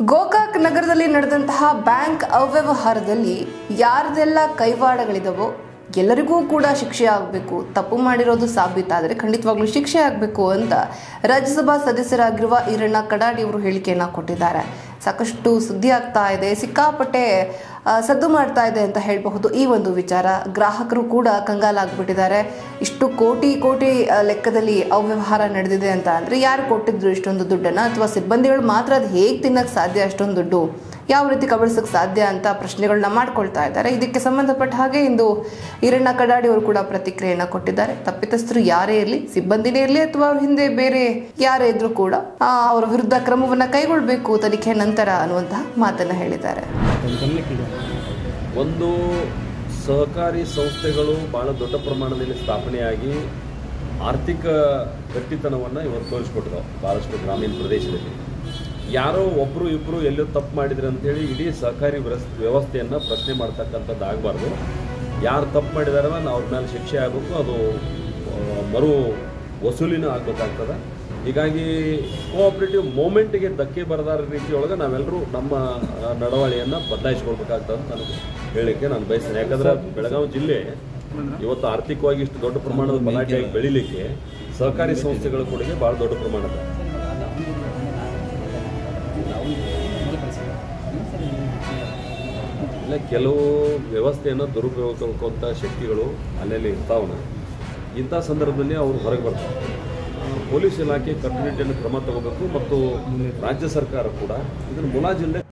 ಗೋಕಾಕ್ ನಗರದಲ್ಲಿ ನಡೆದಂತಹ ಬ್ಯಾಂಕ್ ಅವ್ಯವಹಾರದಲ್ಲಿ ಯಾರದೆಲ್ಲ ಕೈವಾಡಗಳಿದವೋ ಎಲ್ಲರಿಗೂ ಕೂಡ ಶಿಕ್ಷೆ ಆಗಬೇಕು ತಪ್ಪು ಮಾಡಿರೋದು ಸಾಬೀತಾದರೆ ಖಂಡಿತವಾಗ್ಲೂ ಶಿಕ್ಷೆ ಆಗಬೇಕು ಅಂತ ರಾಜ್ಯಸಭಾ ಸದಸ್ಯರಾಗಿರುವ ಈರಣ್ಣ ಕಡಾಡಿ ಅವರು ಹೇಳಿಕೆಯನ್ನ ಕೊಟ್ಟಿದ್ದಾರೆ ಸಾಕಷ್ಟು ಸುದ್ದಿ ಆಗ್ತಾ ಇದೆ ಸಿಕ್ಕಾಪಟ್ಟೆ ಆ, ಸದ್ದು ಮಾಡ್ತಾ ಇದೆ ಅಂತ ಹೇಳಬಹುದು ಈ ಒಂದು ವಿಚಾರ ಗ್ರಾಹಕರು ಕೂಡ ಕಂಗಾಲಾಗ್ಬಿಟ್ಟಿದ್ದಾರೆ ಇಷ್ಟು ಕೋಟಿ ಕೋಟಿ ಆ, ಲೆಕ್ಕದಲ್ಲಿ ಅವ್ಯವಹಾರ ನಡೆದಿದೆ ಅಂತ ಅಂದರೆ ಯಾರು ಕೊಟ್ಟಿದ್ರು ಇಷ್ಟೊಂದು ದುಡ್ಡನ್ನು ಅಥವಾ ಸಿಬ್ಬಂದಿಗಳು ಮಾತ್ರ ಅದು ಹೇಗೆ ತಿನ್ನಕ್ಕೆ ಸಾಧ್ಯ ಅಷ್ಟೊಂದು ದುಡ್ಡು ಯಾವ ರೀತಿ ಕಬಳಿಸಕ್ಕೆ ಸಾಧ್ಯ ಅಂತ ಪ್ರಶ್ನೆಗಳನ್ನ ಮಾಡ್ಕೊಳ್ತಾ ಇದ್ದಾರೆ ಇದಕ್ಕೆ ಸಂಬಂಧಪಟ್ಟ ಹಾಗೆ ಇಂದು ಈರಣ್ಣ ಕಡಾಡಿ ಅವರು ಕೂಡ ಪ್ರತಿಕ್ರಿಯೆಯನ್ನ ಕೊಟ್ಟಿದ್ದಾರೆ ತಪ್ಪಿತಸ್ಥರು ಯಾರೇ ಇರಲಿ ಸಿಬ್ಬಂದಿನೇ ಇರಲಿ ಅಥವಾ ಅವ್ರ ಹಿಂದೆ ಬೇರೆ ಯಾರೇ ಇದ್ರೂ ಕೂಡ ಆ, ಅವರ ವಿರುದ್ಧ ಕ್ರಮವನ್ನ ಕೈಗೊಳ್ಳಬೇಕು ತನಿಖೆ ನಂತರ ಅನ್ನುವಂತಹ ಮಾತನ್ನ ಹೇಳಿದ್ದಾರೆ ಒಂದು ಸಹಕಾರಿ ಸಂಸ್ಥೆಗಳು ಭಾಳ ದೊಡ್ಡ ಪ್ರಮಾಣದಲ್ಲಿ ಸ್ಥಾಪನೆಯಾಗಿ ಆರ್ಥಿಕ ಗಟ್ಟಿತನವನ್ನು ಇವತ್ತು ತೋರಿಸ್ಕೊಟ್ಟಿದ್ದಾವೆ ಭಾಳಷ್ಟು ಗ್ರಾಮೀಣ ಪ್ರದೇಶದಲ್ಲಿ ಯಾರೋ ಒಬ್ಬರು ಇಬ್ಬರು ಎಲ್ಲೋ ತಪ್ಪು ಮಾಡಿದ್ರು ಅಂತೇಳಿ ಇಡೀ ಸಹಕಾರಿ ವ್ಯವಸ್ ವ್ಯವಸ್ಥೆಯನ್ನು ಪ್ರಶ್ನೆ ಮಾಡ್ತಕ್ಕಂಥದ್ದು ಆಗಬಾರ್ದು ಯಾರು ತಪ್ಪು ಮಾಡಿದಾರಲ್ಲ ನಾವು ಅವ್ರ ಮೇಲೆ ಶಿಕ್ಷೆ ಆಗಬೇಕು ಅದು ಆ, ಮರು ವಸೂಲಿನೂ ಆಗಬೇಕಾಗ್ತದೆ ಹೀಗಾಗಿ ಕೋಆಪ್ರೇಟಿವ್ ಮೂಮೆಂಟ್ಗೆ ಧಕ್ಕೆ ಬರದಾರ ರೀತಿಯೊಳಗೆ ನಾವೆಲ್ಲರೂ ನಮ್ಮ ಆ, ನಡವಳಿಯನ್ನು ಬದಲಾಯಿಸ್ಕೊಳ್ಬೇಕಾಗ್ತದೆ ಅಂತ ನನಗೆ ಹೇಳಲಿಕ್ಕೆ ನಾನು ಬಯಸ್ತೇನೆ ಯಾಕಂದ್ರೆ ಬೆಳಗಾವಿ ಜಿಲ್ಲೆ ಇವತ್ತು ಆರ್ಥಿಕವಾಗಿ ಇಷ್ಟು ದೊಡ್ಡ ಪ್ರಮಾಣದ ಬಲಾಟೆಯಾಗಿ ಬೆಳಿಲಿಕ್ಕೆ ಸಹಕಾರಿ ಸಂಸ್ಥೆಗಳ ಕೊಡುಗೆ ಭಾಳ ದೊಡ್ಡ ಪ್ರಮಾಣದ ಇಲ್ಲ ಕೆಲವು ವ್ಯವಸ್ಥೆಯನ್ನು ದುರುಪಯೋಗಕ್ಕಂಥ ಶಕ್ತಿಗಳು ಅಲ್ಲಲ್ಲಿ ಇರ್ತಾವನ ಇಂಥ ಸಂದರ್ಭದಲ್ಲಿ ಅವರು ಹೊರಗೆ ಬರ್ತಾರೆ ಪೊಲೀಸ್ ಇಲಾಖೆ ಕಟ್ಟುನಿಟ್ಟಿನ ಕ್ರಮ ತಗೋಬೇಕು ಮತ್ತು ರಾಜ್ಯ ಸರ್ಕಾರ ಕೂಡ ಇದನ್ನು ಮುಲಾಜಿಲ್ಲದೆ